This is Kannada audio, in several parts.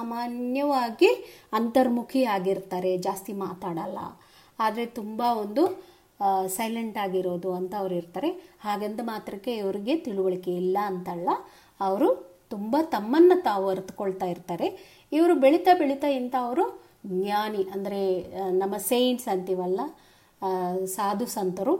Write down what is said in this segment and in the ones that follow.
ಸಾಮಾನ್ಯವಾಗಿ ಅಂತರ್ಮುಖಿ ಆಗಿರ್ತಾರೆ ಜಾಸ್ತಿ ಮಾತಾಡಲ್ಲ ಆದರೆ ತುಂಬ ಒಂದು ಸೈಲೆಂಟ್ ಆಗಿರೋದು ಅಂತ ಅವ್ರು ಇರ್ತಾರೆ ಹಾಗಂತ ಮಾತ್ರಕ್ಕೆ ಇವರಿಗೆ ತಿಳುವಳಿಕೆ ಇಲ್ಲ ಅಂತಲ್ಲ ಅವರು ತುಂಬ ತಮ್ಮನ್ನು ತಾವು ಅರಿತುಕೊಳ್ತಾ ಇರ್ತಾರೆ ಇವರು ಬೆಳೀತಾ ಬೆಳೀತಾ ಇಂಥವರು ಜ್ಞಾನಿ ಅಂದರೆ ನಮ್ಮ ಸೇಂಟ್ಸ್ ಅಂತೀವಲ್ಲ ಆ, ಸಾಧು ಸಂತರು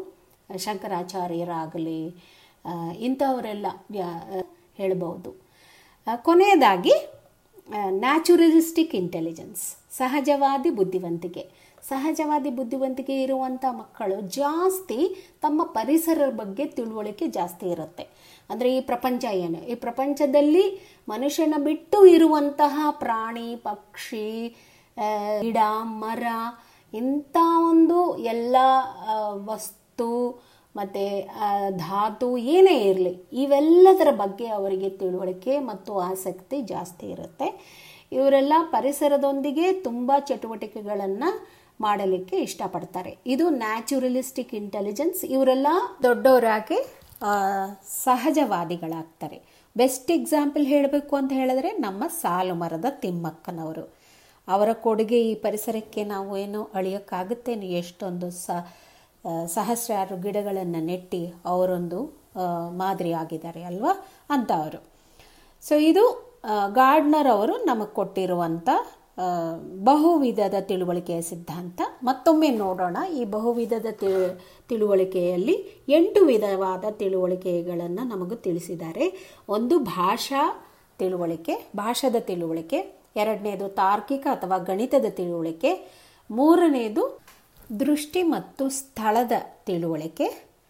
ಶಂಕರಾಚಾರ್ಯರಾಗಲಿ ಆ, ಇಂಥವರೆಲ್ಲ ವ್ಯಾ- ಹೇಳ್ಬೋದು ಆ, ಕೊನೆಯದಾಗಿ ನ್ಯಾಚುರಲಿಸ್ಟಿಕ್ ಇಂಟೆಲಿಜೆನ್ಸ್ ಸಹಜವಾದಿ ಬುದ್ಧಿವಂತಿಕೆ ಸಹಜವಾದಿ ಬುದ್ಧಿವಂತಿಕೆ ಇರುವಂಥ ಮಕ್ಕಳು ಜಾಸ್ತಿ ತಮ್ಮ ಪರಿಸರದ ಬಗ್ಗೆ ತಿಳುವಳಿಕೆ ಜಾಸ್ತಿ ಇರುತ್ತೆ ಅಂದರೆ ಈ ಪ್ರಪಂಚ ಏನು ಈ ಪ್ರಪಂಚದಲ್ಲಿ ಮನುಷ್ಯನ ಬಿಟ್ಟು ಇರುವಂತಹ ಪ್ರಾಣಿ ಪಕ್ಷಿ ಆ, ಗಿಡ ಮರ ಇಂಥ ಒಂದು ಎಲ್ಲ ಆ, ವಸ್ತು ಮತ್ತು ಧಾತು ಏನೇ ಇರಲಿ ಇವೆಲ್ಲದರ ಬಗ್ಗೆ ಅವರಿಗೆ ತಿಳುವಳಿಕೆ ಮತ್ತು ಆಸಕ್ತಿ ಜಾಸ್ತಿ ಇರುತ್ತೆ ಇವರೆಲ್ಲ ಪರಿಸರದೊಂದಿಗೆ ತುಂಬ ಚಟುವಟಿಕೆಗಳನ್ನು ಮಾಡಲಿಕ್ಕೆ ಇಷ್ಟಪಡ್ತಾರೆ ಇದು ನ್ಯಾಚುರಲಿಸ್ಟಿಕ್ ಇಂಟೆಲಿಜೆನ್ಸ್ ಇವರೆಲ್ಲ ದೊಡ್ಡವರಾಗಿ ಆ, ಸಹಜವಾದಿಗಳಾಗ್ತಾರೆ ಬೆಸ್ಟ್ ಎಕ್ಸಾಂಪಲ್ ಹೇಳಬೇಕು ಅಂತ ಹೇಳಿದ್ರೆ ನಮ್ಮ ಸಾಲು ಮರದ ತಿಮ್ಮಕ್ಕನವರು ಅವರ ಕೊಡುಗೆ ಈ ಪರಿಸರಕ್ಕೆ ನಾವು ಏನು ಅಳಿಯೋಕ್ಕಾಗುತ್ತೇನು ಎಷ್ಟೊಂದು ಸ ಆ, ಸಹಸ್ರಾರು ಗಿಡಗಳನ್ನು ನೆಟ್ಟಿ ಅವರೊಂದು ಆ, ಮಾದರಿ ಆಗಿದ್ದಾರೆ ಅಲ್ವಾ ಅಂತ ಅವರು ಸೊ ಇದು ಆ, ಗಾರ್ಡ್ನರ್ ಅವರು ನಮಗೆ ಕೊಟ್ಟಿರುವಂಥ ಆ, ಬಹುವಿಧದ ತಿಳುವಳಿಕೆಯ ಸಿದ್ಧಾಂತ ಮತ್ತೊಮ್ಮೆ ನೋಡೋಣ ಈ ಬಹುವಿಧದ ತಿ ತಿಳುವಳಿಕೆಯಲ್ಲಿ ಎಂಟು ವಿಧವಾದ ತಿಳುವಳಿಕೆಗಳನ್ನು ನಮಗೆ ತಿಳಿಸಿದ್ದಾರೆ ಒಂದು ಭಾಷಾ ತಿಳುವಳಿಕೆ ಭಾಷಾದ ತಿಳುವಳಿಕೆ ಎರಡನೇದು ತಾರ್ಕಿಕ ಅಥವಾ ಗಣಿತದ ತಿಳುವಳಿಕೆ ಮೂರನೆಯದು ದೃಷ್ಟಿ ಮತ್ತು ಸ್ಥಳದ ತಿಳುವಳಿಕೆ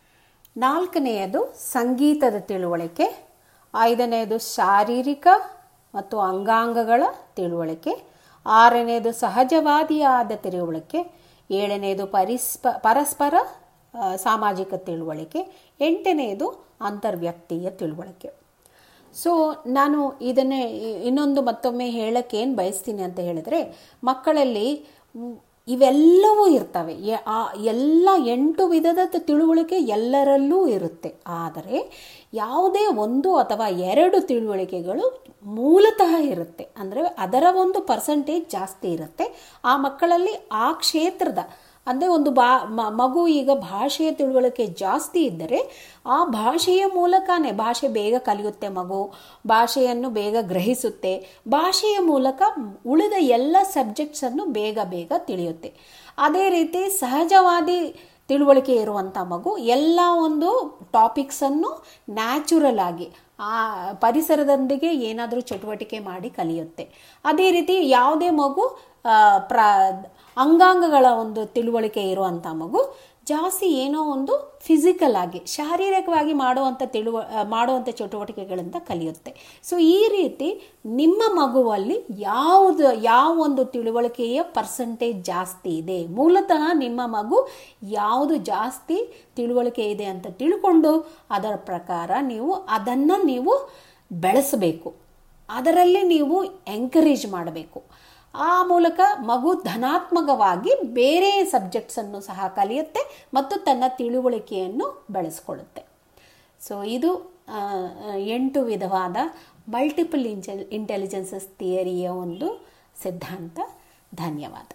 ನಾಲ್ಕನೆಯದು ಸಂಗೀತದ ತಿಳುವಳಿಕೆ ಐದನೆಯದು ಶಾರೀರಿಕ ಮತ್ತು ಅಂಗಾಂಗಗಳ ತಿಳುವಳಿಕೆ ಆರನೆಯದು ಸಹಜವಾದಿಯಾದ ತಿಳುವಳಿಕೆ ಏಳನೆಯದು ಪರಿಸ್ಪ ಪರಸ್ಪರ ಆ, ಸಾಮಾಜಿಕ ತಿಳುವಳಿಕೆ ಎಂಟನೆಯದು ಅಂತರ್ವ್ಯಕ್ತೀಯ ತಿಳುವಳಿಕೆ ಸೊ ನಾನು ಇದನ್ನೇ ಇ- ಇನ್ನೊಂದು ಮತ್ತೊಮ್ಮೆ ಹೇಳಕ್ಕೆ ಏನು ಬಯಸ್ತೀನಿ ಅಂತ ಹೇಳಿದ್ರೆ ಮಕ್ಕಳಲ್ಲಿ ಮ್, ಇವೆಲ್ಲವೂ ಇರ್ತವೆ ಎ- ಆ ಎಲ್ಲ ಎಂಟು ವಿಧದ ತ- ತಿಳುವಳಿಕೆ ಎಲ್ಲರಲ್ಲೂ ಇರುತ್ತೆ ಆದರೆ ಯಾವುದೇ ಒಂದು ಅಥವಾ ಎರಡು ತಿಳುವಳಿಕೆಗಳು ಮೂಲತಃ ಇರುತ್ತೆ ಅಂದರೆ ಅದರ ಒಂದು ಪರ್ಸಂಟೇಜ್ ಜಾಸ್ತಿ ಇರುತ್ತೆ ಆ ಮಕ್ಕಳಲ್ಲಿ ಆ ಕ್ಷೇತ್ರದ ಅಂದರೆ ಒಂದು ಬಾ ಮ- ಮಗು ಈಗ ಭಾಷೆಯ ತಿಳುವಳಿಕೆ ಜಾಸ್ತಿ ಇದ್ದರೆ ಆ ಭಾಷೆಯ ಮೂಲಕನೇ ಭಾಷೆ ಬೇಗ ಕಲಿಯುತ್ತೆ ಮಗು ಭಾಷೆಯನ್ನು ಬೇಗ ಗ್ರಹಿಸುತ್ತೆ ಭಾಷೆಯ ಮೂಲಕ ಉಳಿದ ಎಲ್ಲ ಸಬ್ಜೆಕ್ಟ್ಸನ್ನು ಬೇಗ ಬೇಗ ತಿಳಿಯುತ್ತೆ ಅದೇ ರೀತಿ ಸಹಜವಾದಿ ತಿಳುವಳಿಕೆ ಇರುವಂಥ ಮಗು ಎಲ್ಲ ಒಂದು ಟಾಪಿಕ್ಸನ್ನು ನ್ಯಾಚುರಲ್ ಆಗಿ ಆ ಪರಿಸರದೊಂದಿಗೆ ಏನಾದರೂ ಚಟುವಟಿಕೆ ಮಾಡಿ ಕಲಿಯುತ್ತೆ ಅದೇ ರೀತಿ ಯಾವುದೇ ಮಗು ಆ, ಪ್ರ ಅಂಗಾಂಗಗಳ ಒಂದು ತಿಳುವಳಿಕೆ ಇರುವಂಥ ಮಗು ಜಾಸ್ತಿ ಏನೋ ಒಂದು ಫಿಸಿಕಲ್ ಆಗಿ ಶಾರೀರಿಕವಾಗಿ ಮಾಡುವಂಥ ತಿಳುವ ಆ, ಮಾಡುವಂಥ ಚಟುವಟಿಕೆಗಳಿಂದ ಕಲಿಯುತ್ತೆ ಸೊ ಈ ರೀತಿ ನಿಮ್ಮ ಮಗುವಲ್ಲಿ ಯಾವುದು ಯಾವ ಒಂದು ತಿಳುವಳಿಕೆಯ ಪರ್ಸೆಂಟೇಜ್ ಜಾಸ್ತಿ ಇದೆ ಮೂಲತಃ ನಿಮ್ಮ ಮಗು ಯಾವುದು ಜಾಸ್ತಿ ತಿಳುವಳಿಕೆ ಇದೆ ಅಂತ ತಿಳ್ಕೊಂಡು ಅದರ ಪ್ರಕಾರ ನೀವು ಅದನ್ನು ನೀವು ಬೆಳೆಸಬೇಕು ಅದರಲ್ಲಿ ನೀವು ಎಂಕರೇಜ್ ಮಾಡಬೇಕು ಆ ಮೂಲಕ ಮಗು ಧನಾತ್ಮಕವಾಗಿ ಬೇರೆ ಸಬ್ಜೆಕ್ಟ್ಸನ್ನು ಸಹ ಕಲಿಯುತ್ತೆ ಮತ್ತು ತನ್ನ ತಿಳುವಳಿಕೆಯನ್ನು ಬೆಳೆಸ್ಕೊಳ್ಳುತ್ತೆ ಸೊ ಇದು ಆ, ಎಂಟು ವಿಧವಾದ ಮಲ್ಟಿಪಲ್ ಇಂಟೆಲ್ ಇಂಟೆಲಿಜೆನ್ಸಸ್ ಥಿಯರಿಯ ಒಂದು ಸಿದ್ಧಾಂತ ಧನ್ಯವಾದ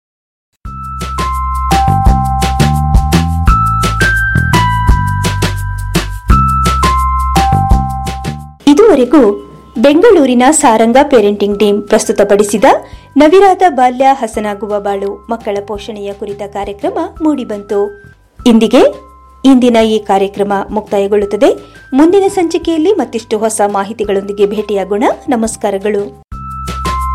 ಇದುವರೆಗೂ ಬೆಂಗಳೂರಿನ ಸಾರಂಗ ಪೇರೆಂಟಿಂಗ್ ಟೀಮ್ ಪ್ರಸ್ತುತಪಡಿಸಿದ ನವಿರಾದ ಬಾಲ್ಯ ಹಸನಾಗುವ ಬಾಳು ಮಕ್ಕಳ ಪೋಷಣೆಯ ಕುರಿತ ಕಾರ್ಯಕ್ರಮ ಮೂಡಿಬಂತು ಇಂದಿಗೆ ಇಂದಿನ ಈ ಕಾರ್ಯಕ್ರಮ ಮುಕ್ತಾಯಗೊಳ್ಳುತ್ತದೆ ಮುಂದಿನ ಸಂಚಿಕೆಯಲ್ಲಿ ಮತ್ತಿಷ್ಟು ಹೊಸ ಮಾಹಿತಿಗಳೊಂದಿಗೆ ಭೇಟಿಯಾಗೋಣ ನಮಸ್ಕಾರಗಳು